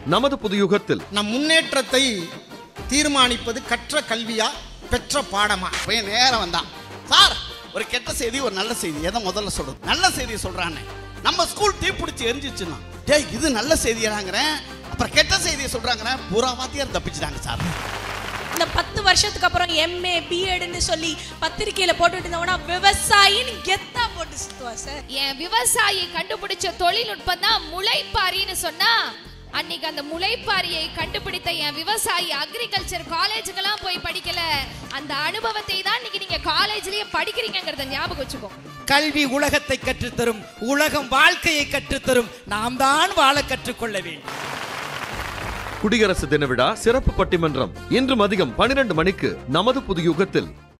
நமது புதுயுகத்தில் நம் முன்னேற்றத்தை தீர்மானிப்பது கற்ற கல்வியா பெற்ற பாடமா பையன் நேரம் வந்தான் சார் ஒரு கெட்ட செய்தி ஒரு நல்ல செய்தி எதை முதல்ல சொல்றது நல்ல செய்தி சொல்றானே நம்ம ஸ்கூல் தீ பிடிச்சி எரிஞ்சிச்சுன்னா டேய் இது நல்ல செய்தியாங்கிறேன் அப்புறம் கெட்ட செய்தியை சொல்றாங்கிறேன் பூரா வாத்தியார் தப்பிச்சிட்டாங்க சார் இந்த பத்து வருஷத்துக்கு அப்புறம் எம்ஏ பிஎட்னு சொல்லி பத்திரிக்கையில போட்டுட்டு இருந்தவனா விவசாயின்னு கெத்தா போட்டு சுத்துவா சார் என் விவசாயி கண்டுபிடிச்ச தொழில்நுட்பம் தான் முளைப்பாரின்னு சொன்னா அன்னைக்கு அந்த முளைப்பாரியை கண்டுபிடித்த என் விவசாயி அக்ரிகல்ச்சர் காலேஜுக்கெல்லாம் போய் படிக்கல அந்த அனுபவத்தை தான் இன்னைக்கு நீங்க காலேஜ்லயே படிக்கிறீங்கிறத ஞாபகம் வச்சுக்கோ கல்வி உலகத்தை கற்றுத்தரும் உலகம் வாழ்க்கையை கற்றுத்தரும் நாம் தான் வாழ கற்றுக்கொள்ள வேண்டும் குடியரசு தின விழா சிறப்பு பட்டிமன்றம் இன்று மதியம் பனிரெண்டு மணிக்கு நமது புதுயுகத்தில்